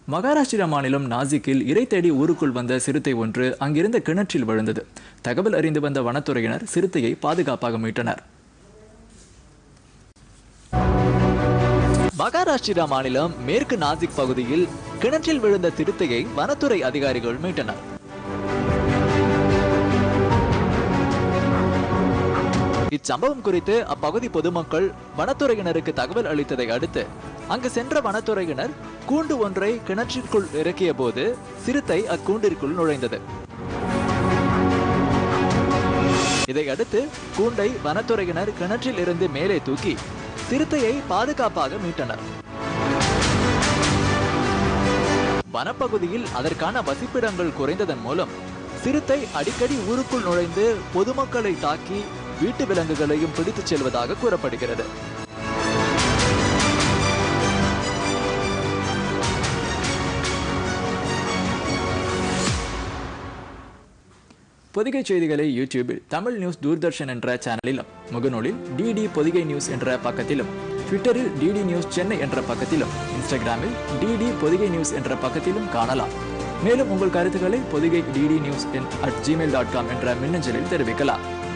மகாராஷ்டிரா மாநிலம் நாசிக்கில் இறை தேடி ஊருக்குள் வந்த சிறுத்தை ஒன்று அங்கிருந்த கிணற்றில் விழுந்தது தகவல் அறிந்து வந்த வனத்துறையினர் சிறுத்தையை பாதுகாப்பாக மீட்டனர் மகாராஷ்டிரா மாநிலம் மேற்கு நாசிக் பகுதியில் கிணற்றில் விழுந்த சிறுத்தையை வனத்துறை அதிகாரிகள் மீட்டனர் இச்சம்பவம் குறித்து அப்பகுதி பொதுமக்கள் வனத்துறையினருக்கு தகவல் அளித்ததை அடுத்து அங்கு சென்ற வனத்துறையினர் கூண்டு ஒன்றை கிணற்றிற்குள் இறக்கிய போது சிறுத்தை அக்கூண்டிற்குள் நுழைந்தது இதையடுத்து கூண்டை வனத்துறையினர் கிணற்றில் இருந்து மேலே தூக்கி சிறுத்தையை பாதுகாப்பாக மீட்டனர் வனப்பகுதியில் அதற்கான வசிப்பிடங்கள் குறைந்ததன் மூலம் சிறுத்தை அடிக்கடி ஊருக்குள் நுழைந்து பொதுமக்களை தாக்கி வீட்டு விலங்குகளையும் பிடித்துச் செல்வதாக கூறப்படுகிறது பொதிகை செய்திகளை யூடியூபில் தமிழ் நியூஸ் தூர்தர்ஷன் என்ற சேனலிலும் முகநூலில் டிடி பொதிகை நியூஸ் என்ற பக்கத்திலும் ட்விட்டரில் டிடி நியூஸ் சென்னை என்ற பக்கத்திலும் இன்ஸ்டாகிராமில் டிடி பொதிகை நியூஸ் என்ற பக்கத்திலும் காணலாம் மேலும் உங்கள் கருத்துக்களை Pothigai DD news at Gmail dot com என்ற மின்னஞ்சலில் தெரிவிக்கலாம்